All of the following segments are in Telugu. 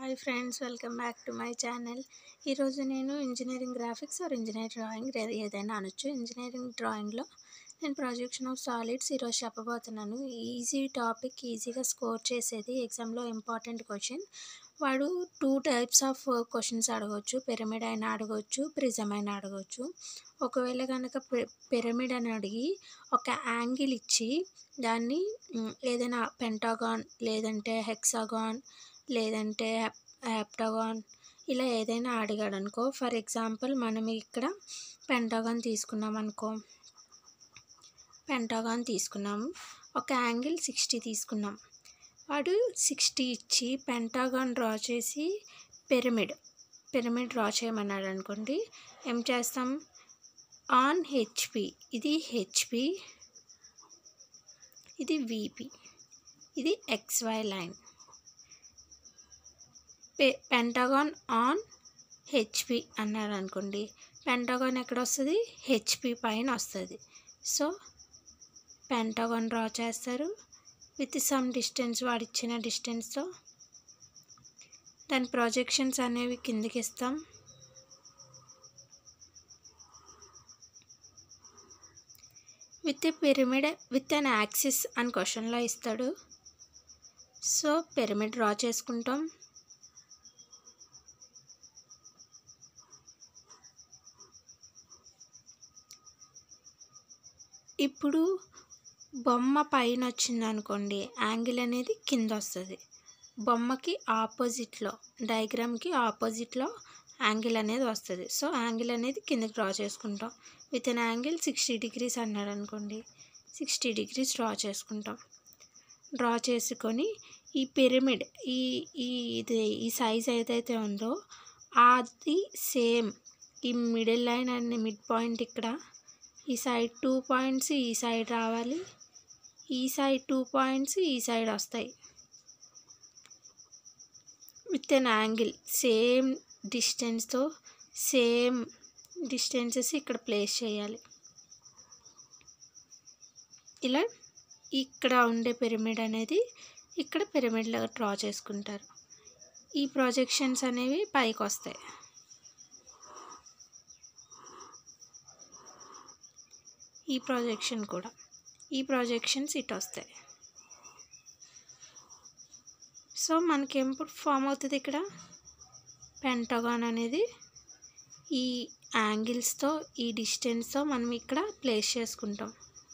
hi friends welcome back to my channel ఈరోజు నేను engineering graphics or engineer drawing రే- ఏదైనా అనొచ్చు ఇంజనీరింగ్ డ్రాయింగ్లో నేను ప్రొజెక్షన్ ఆఫ్ సాలిడ్స్ ఈరోజు చెప్పబోతున్నాను ఈజీ టాపిక్ ఈజీగా స్కోర్ చేసేది ఎగ్జామ్లో ఇంపార్టెంట్ క్వశ్చన్ వాడు టూ టైప్స్ ఆఫ్ క్వశ్చన్స్ అడగవచ్చు పిరమిడ్ అయినా అడగవచ్చు ప్రిజం అయినా అడగవచ్చు ఒకవేళ కనుక పిరమిడ్ అని అడిగి ఒక యాంగిల్ ఇచ్చి దాన్ని మ్, ఏదైనా పెంటాగాన్ లేదంటే హెక్సాగాన్ లేదంటే హెప్టాగాన్ ఇలా ఏదైనా అడిగాడు అనుకో ఫర్ ఎగ్జాంపుల్ మనం ఇక్కడ పెంటాగాన్ తీసుకున్నాం అనుకో పెంటాగాన్ తీసుకున్నాము ఒక యాంగిల్ సిక్స్టీ తీసుకున్నాం వాడు సిక్స్టీ ఇచ్చి పెంటాగాన్ డ్రా చేసి పిరమిడ్ పిరమిడ్ డ్రా చేయమన్నాడు అనుకోండి ఏం చేస్తాం ఆన్ హెచ్పి ఇది హెచ్పి ఇది విపి ఇది XY line pentagon on HP అన్నారు అనుకోండి పెంటాగాన్ ఎక్కడ వస్తుంది హెచ్పి పైన వస్తుంది సో పెంటాగాన్ డ్రా చేస్తారు విత్ సమ్ డిస్టెన్స్ వాడు ఇచ్చిన డిస్టెన్స్తో దాని ప్రొజెక్షన్స్ అనేవి కిందకి ఇస్తాం with a pyramid with an axis అని క్వశ్చన్లో ఇస్తాడు సో పిరమిడ్ డ్రా చేసుకుంటాం ఇప్పుడు బొమ్మ పైన వచ్చింది అనుకోండి యాంగిల్ అనేది కింద వస్తుంది బొమ్మకి ఆపోజిట్లో డయాగ్రామ్కి ఆపోజిట్లో యాంగిల్ అనేది వస్తుంది సో యాంగిల్ అనేది కిందకి డ్రా చేసుకుంటాం with an angle sixty degrees అన్నాడు అనుకోండి సిక్స్టీ డిగ్రీస్ డ్రా చేసుకుంటాం డ్రా చేసుకొని ఈ పిరమిడ్ ఈ ఈ ఇది ఈ సైజ్ ఏదైతే ఉందో అది సేమ్ ఈ middle line and mid point ఇక్కడ ఈ సైడ్ టూ పాయింట్స్ ఈ సైడ్ రావాలి ఈ సైడ్ టూ పాయింట్స్ ఈ సైడ్ వస్తాయి విత్ అన్ యాంగిల్ సేమ్ డిస్టెన్స్తో సేమ్ డిస్టెన్సెస్ ఇక్కడ ప్లేస్ చేయాలి ఇలా ఇక్కడ ఉండే పిరమిడ్ అనేది ఇక్కడ పిరమిడ్ లాగా డ్రా చేసుకుంటారు ఈ ప్రొజెక్షన్స్ అనేవి పైకి వస్తాయి ఈ ప్రొజెక్షన్ కూడా ఈ ప్రొజెక్షన్స్ ఇటు వస్తాయి సో మనకి ఎప్పుడు ఫామ్ అవుతుంది ఇక్కడ పెంటగాన్ అనేది ఈ యాంగిల్స్తో ఈ డిస్టెన్స్తో మనం ఇక్కడ ప్లేస్ చేసుకుంటాం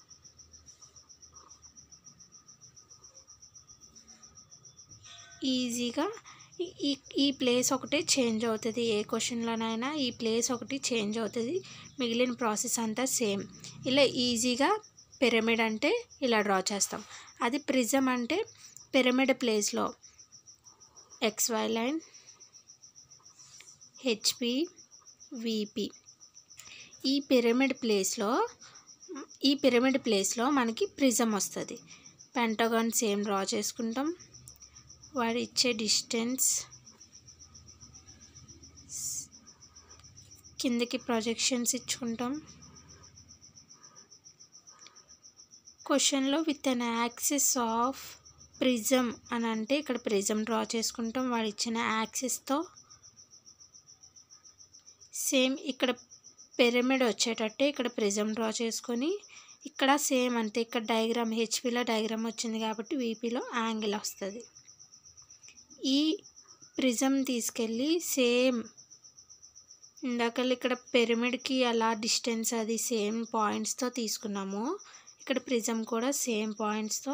ఈజీగా ఈ- ఈ ఈ ప్లేస్ ఒకటే చేంజ్ అవుతుంది ఏ క్వశ్చన్లోనైనా ఈ ప్లేస్ ఒకటి చేంజ్ అవుతుంది మిగిలిన ప్రాసెస్ అంతా సేమ్ ఇలా ఈజీగా పిరమిడ్ అంటే ఇలా డ్రా చేస్తాం అది ప్రిజం అంటే పిరమిడ్ ప్లేస్లో ఎక్స్వై లైన్ హెచ్పి విపి ఈ పిరమిడ్ ప్లేస్లో ఈ పిరమిడ్ ప్లేస్లో మనకి ప్రిజం వస్తుంది పెంటగాన్ సేమ్ డ్రా చేసుకుంటాం వాడు ఇచ్చే డిస్టెన్స్ కిందకి ప్రొజెక్షన్స్ ఇచ్చుకుంటాం క్వశ్చన్లో with an axis of prism అని అంటే ఇక్కడ ప్రిజం డ్రా చేసుకుంటాం వాడు ఇచ్చిన యాక్సిస్తో సేమ్ ఇక్కడ పిరమిడ్ వచ్చేటట్టే ఇక్కడ ప్రిజం డ్రా చేసుకొని ఇక్కడ సేమ్ అంతే ఇక్కడ డయాగ్రామ్ హెచ్పిలో డయాగ్రామ్ వచ్చింది కాబట్టి వీపీలో యాంగిల్ వస్తుంది ఈ ప్రిజం తీసుకెళ్ళి సేమ్ ఇందాక ఇక్కడ పిరమిడ్కి అలా డిస్టెన్స్ అది సేమ్ పాయింట్స్తో తీసుకున్నాము ఇక్కడ ప్రిజం కూడా సేమ్ పాయింట్స్తో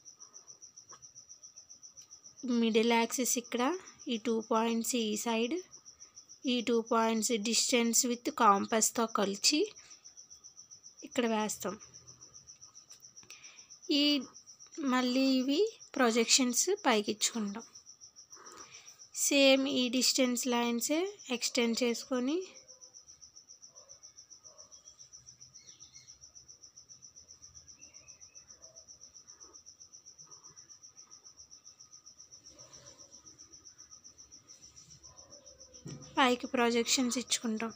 మిడిల్ యాక్సిస్ ఇక్కడ ఈ టూ పాయింట్స్ ఈ సైడ్ ఈ టూ పాయింట్స్ డిస్టెన్స్ విత్ కాంపస్తో కలిసి ఇక్కడ వేస్తాం ఈ మళ్ళీ ఇవి ప్రొజెక్షన్స్ పైకి ఇచ్చుకుంటాం సేమ్ ఈ డిస్టెన్స్ లైన్సే ఎక్స్టెండ్ చేసుకొని పైకి ప్రొజెక్షన్స్ ఇచ్చుకుంటాం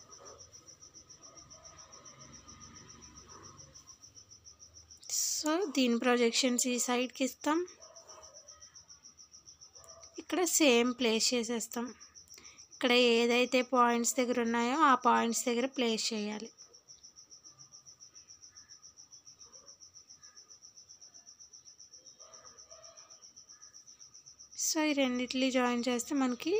సో తీన్ ప్రొజెక్షన్స్ ఈ సైడ్కి ఇస్తాం ఇక్కడ సేమ్ ప్లేస్ చేసేస్తాం ఇక్కడ ఏదైతే పాయింట్స్ దగ్గర ఉన్నాయో ఆ పాయింట్స్ దగ్గర ప్లేస్ చేయాలి సో ఈ రెండిట్లీ జాయిన్ చేస్తే మనకి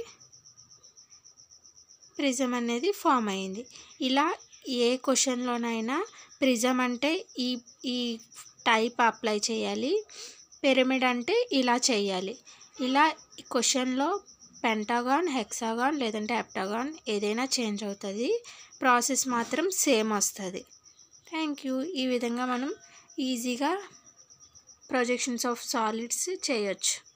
ప్రిజం అనేది ఫామ్ అయింది ఇలా ఏ క్వశ్చన్లోనైనా ప్రిజం అంటే ఈ ఈ టైప్ అప్లై చేయాలి పిరమిడ్ అంటే ఇలా చేయాలి ఇలా క్వశ్చన్లో పెంటాగాన్ హెక్సాగాన్ లేదంటే హెప్టాగాన్ ఏదైనా చేంజ్ అవుతుంది ప్రాసెస్ మాత్రం సేమ్ వస్తుంది థ్యాంక్ యూ ఈ విధంగా మనం ఈజీగా ప్రొజెక్షన్స్ ఆఫ్ సాలిడ్స్ చేయొచ్చు